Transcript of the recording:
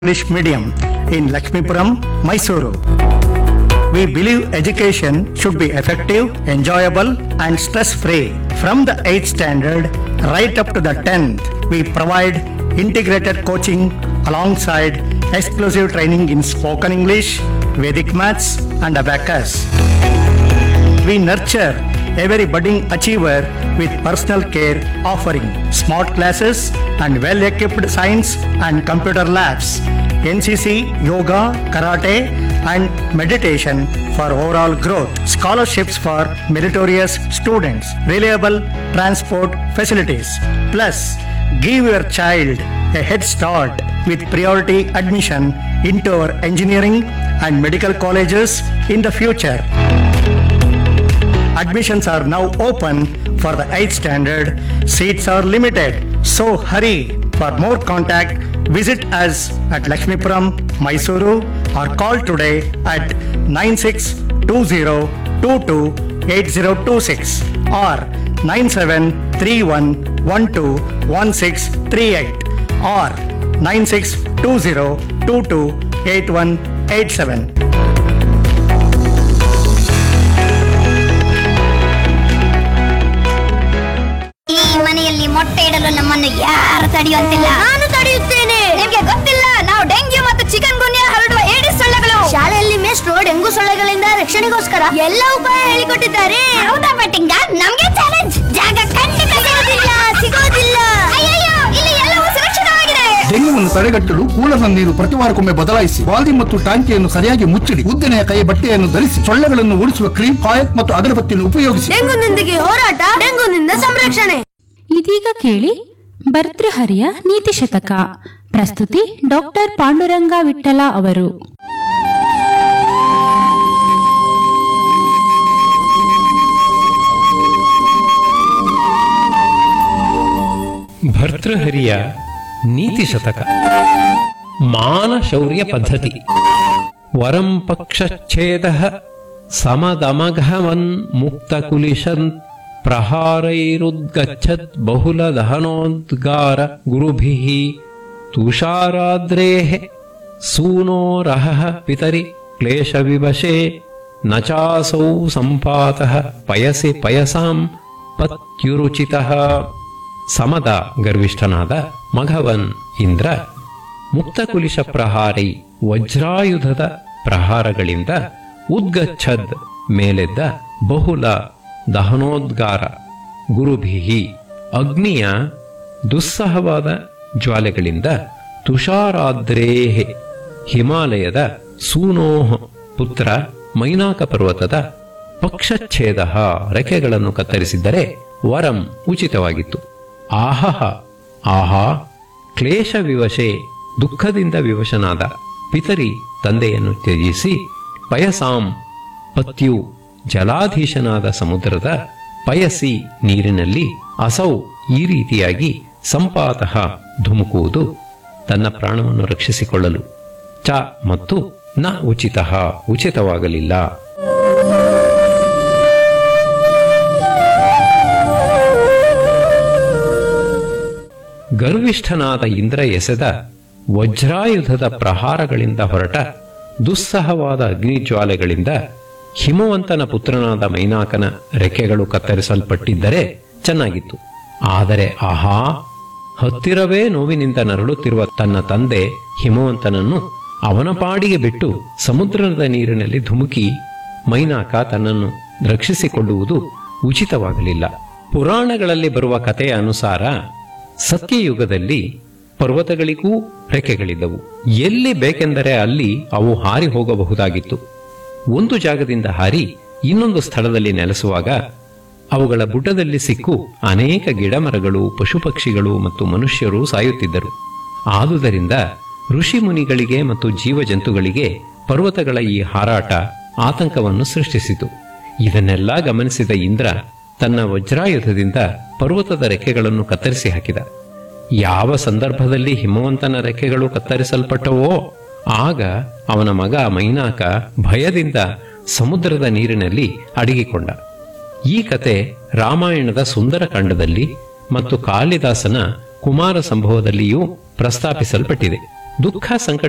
English medium in Lakshmipuram, Mysuru. We believe education should be effective, enjoyable, and stress free. From the 8th standard right up to the 10th, we provide integrated coaching alongside exclusive training in spoken English, Vedic maths, and abacus. We nurture every budding achiever with personal care, offering smart classes and well equipped science and computer labs, NCC, yoga, karate, and meditation for overall growth, scholarships for meritorious students, reliable transport facilities. Plus, give your child a head start with priority admission into our engineering and medical colleges in the future. Admissions are now open for the 8th standard. Seats are limited. So hurry. For more contact, visit us at Lakshmipuram, Mysuru or call today at 9620228026 or 9731121638 or 9620228187. ಈ ಮನೆಯಲ್ಲಿ ಮೊಟ್ಟೆ ಇಡಲು ನಮ್ಮನ್ನು ಯಾರು ತಡೆಯುವಂತಿಲ್ಲ ನಾನು ತಡೆಯುತ್ತೇನೆ ನಿಮ್ಗೆ ಗೊತ್ತಿಲ್ಲ ನಾವು ಡೆಂಗ್ಯೂ ಮತ್ತು ಚಿಕನ್ ಗುನ್ಯಾ ಹರಡುವ ಏಡಿಸ್ ಸೊಳ್ಳೆಗಳು ಶಾಲೆಯಲ್ಲಿ ಮೇಷ್ಟ್ರು ಡೆಂಗು ಸೊಳ್ಳೆಗಳಿಂದ ರಕ್ಷಣೆಗೋಸ್ಕರ ಎಲ್ಲ ಉಪಾಯ ಹೇಳಿಕೊಟ್ಟಿದ್ದಾರೆ ಹೌದಾ ಬಟ್ಟಿಂಗ ನಮ್ಗೆ ಚಾಲೆಂಜ್ ಜಾಗ ಖಂಡಿತ ಸಿಗೋದಿಲ್ಲ ಸಿಗೋದಿಲ್ಲ ಅಯ್ಯಯ್ಯೋ ಇಲ್ಲಿ ಎಲ್ಲವೂ ಸುರಕ್ಷಿತವಾಗಿದೆ ಡೆಂಗ್ಯೂವನ್ನು ತಡೆಗಟ್ಟಲು ಕೂಲರ್ನ ನೀರು ಪ್ರತಿ ವಾರಕ್ಕೊಮ್ಮೆ ಬದಲಾಯಿಸಿ ವಾಲ್ದಿ ಮತ್ತು ಟಾಂಕಿಯನ್ನು ಸರಿಯಾಗಿ ಮುಚ್ಚಿಡಿ ಉದ್ದನೆಯ ಕೈ ಬಟ್ಟೆಯನ್ನು ಧರಿಸಿ ಸೊಳ್ಳೆಗಳನ್ನು ಓಡಿಸುವ ಕ್ರೀಮ್ ಕಾಯಕ್ ಮತ್ತು ಅಗರಬತ್ತಿಯನ್ನು ಉಪಯೋಗಿಸಿ ಡೆಂಗುನೊಂದಿಗೆ ಹೋರಾಟ ಡೆಂಗುನಿಂದ ಸಂರಕ್ಷಣೆ ಇದೀಗ ಕೇಳಿ ಭರ್ತೃಹರಿಯ ನೀತಿ ಶತಕ ಪ್ರಸ್ತುತಿ ಡಾಕ್ಟರ್ ಪಾಂಡುರಂಗ ವಿಠಲ ಅವರು ಭರ್ತೃಹರಿಯ ನೀತಿ ಶತಕ ಮಾನ ಶೌರ್ಯ ಪದ್ಧತಿ ವರಂ ಪಕ್ಷಚ್ಛೇದ ಸಮದಮಘವನ್ ಮುಕ್ತ ಕುಲಿಶನ್ ಪ್ರಹಾರೈರುದ್ಗಚ್ಚತ್ ಬಹುಲ ದಹನೋದ್ಗಾರ ಗುರುಭಿಃ ತುಷಾರಾದ್ರೇಃ ಸೂನೋರಹಃ ಪಿತರಿ ಕ್ಲೇಶವಿವಶೇ ನ ಚಾಸೌ ಸಂಪಾತಃ ಪಯಸಿ ಪಯಸಾಂ ಪತ್ಯುರುಚಿತಃ ಸಮದ ಗರ್ವಿಷ್ಠನಾದ ಮಘವನ್ ಇಂದ್ರ ಮುಕ್ತಕುಲಿಶ ಪ್ರಹಾರೈ ವಜ್ರಾಯುಧದ ಪ್ರಹಾರಗಳಿಂದ ಉದ್ಗಚ್ಛದ್ ಮೇಲೆದ್ದ ಬಹುಲ ದಹನೋದ್ಗಾರ ಗುರುಭಿಹಿ ಅಗ್ನಿಯ ದುಸ್ಸಹವಾದ ಜ್ವಾಲೆಗಳಿಂದ ತುಷಾರಾದ್ರೇಹೆ ಹಿಮಾಲಯದ ಸೂನೋಹ ಪುತ್ರ ಮೈನಾಕ ಪರ್ವತದ ಪಕ್ಷಚ್ಛೇದ ರೆಕ್ಕೆಗಳನ್ನು ಕತ್ತರಿಸಿದ್ದರೆ ವರಂ ಉಚಿತವಾಗಿತ್ತು ಆಹಹ ಆಹಾ ಕ್ಲೇಶ ವಿವಶೆ ದುಃಖದಿಂದ ವಿವಶನಾದ ಪಿತರಿ ತಂದೆಯನ್ನು ತ್ಯಜಿಸಿ ಪಯಸಾಂ ಪತ್ಯು ಜಲಾಧೀಶನಾದ ಸಮುದ್ರದ ಪಯಸಿ ನೀರಿನಲ್ಲಿ ಅಸೌ ಈ ರೀತಿಯಾಗಿ ಸಂಪಾತಃ ಧುಮುಕುವುದು ತನ್ನ ಪ್ರಾಣವನ್ನು ರಕ್ಷಿಸಿಕೊಳ್ಳಲು ಚ ಮತ್ತು ನ ಉಚಿತ ಉಚಿತವಾಗಲಿಲ್ಲ ಗರ್ವಿಷ್ಠನಾದ ಇಂದ್ರ ಎಸೆದ ವಜ್ರಾಯುಧದ ಪ್ರಹಾರಗಳಿಂದ ಹೊರಟ ದುಸ್ಸಹವಾದ ಅಗ್ನಿಜ್ವಾಲೆಗಳಿಂದ ಹಿಮವಂತನ ಪುತ್ರನಾದ ಮೈನಾಕನ ರೆಕ್ಕೆಗಳು ಕತ್ತರಿಸಲ್ಪಟ್ಟಿದ್ದರೆ ಚೆನ್ನಾಗಿತ್ತು ಆದರೆ ಆಹಾ ಹತ್ತಿರವೇ ನೋವಿನಿಂದ ನರಳುತ್ತಿರುವ ತನ್ನ ತಂದೆ ಹಿಮವಂತನನ್ನು ಅವನ ಪಾಡಿಗೆ ಬಿಟ್ಟು ಸಮುದ್ರದ ನೀರಿನಲ್ಲಿ ಧುಮುಕಿ ಮೈನಾಕ ತನ್ನನ್ನು ರಕ್ಷಿಸಿಕೊಳ್ಳುವುದು ಉಚಿತವಾಗಲಿಲ್ಲ ಪುರಾಣಗಳಲ್ಲಿ ಬರುವ ಕಥೆಯ ಅನುಸಾರ ಸತ್ಯಯುಗದಲ್ಲಿ ಪರ್ವತಗಳಿಗೂ ರೆಕ್ಕೆಗಳಿದ್ದವು ಎಲ್ಲಿ ಬೇಕೆಂದರೆ ಅಲ್ಲಿ ಅವು ಹಾರಿ ಹೋಗಬಹುದಾಗಿತ್ತು ಒಂದು ಜಾಗದಿಂದ ಹಾರಿ ಇನ್ನೊಂದು ಸ್ಥಳದಲ್ಲಿ ನೆಲೆಸುವಾಗ ಅವುಗಳ ಬುಡದಲ್ಲಿ ಸಿಕ್ಕು ಅನೇಕ ಗಿಡಮರಗಳು ಪಶುಪಕ್ಷಿಗಳು ಮತ್ತು ಮನುಷ್ಯರು ಸಾಯುತ್ತಿದ್ದರು ಆದುದರಿಂದ ಋಷಿ ಮುನಿಗಳಿಗೆ ಮತ್ತು ಜೀವಜಂತುಗಳಿಗೆ ಪರ್ವತಗಳ ಈ ಹಾರಾಟ ಆತಂಕವನ್ನು ಸೃಷ್ಟಿಸಿತು ಇದನ್ನೆಲ್ಲ ಗಮನಿಸಿದ ಇಂದ್ರ ತನ್ನ ವಜ್ರಾಯುಧದಿಂದ ಪರ್ವತದ ರೆಕ್ಕೆಗಳನ್ನು ಕತ್ತರಿಸಿ ಹಾಕಿದ ಯಾವ ಸಂದರ್ಭದಲ್ಲಿ ಹಿಮವಂತನ ರೆಕ್ಕೆಗಳು ಕತ್ತರಿಸಲ್ಪಟ್ಟವೋ ಆಗ ಅವನ ಮಗ ಮೈನಾಕ ಭಯದಿಂದ ಸಮುದ್ರದ ನೀರಿನಲ್ಲಿ ಅಡಗಿಕೊಂಡ ಈ ಕತೆ ರಾಮಾಯಣದ ಸುಂದರಕಾಂಡದಲ್ಲಿ ಮತ್ತು ಕಾಳಿದಾಸನ ಕುಮಾರ ಸಂಭವದಲ್ಲಿಯೂ ಪ್ರಸ್ತಾಪಿಸಲ್ಪಟ್ಟಿದೆ ದುಃಖ ಸಂಕಟ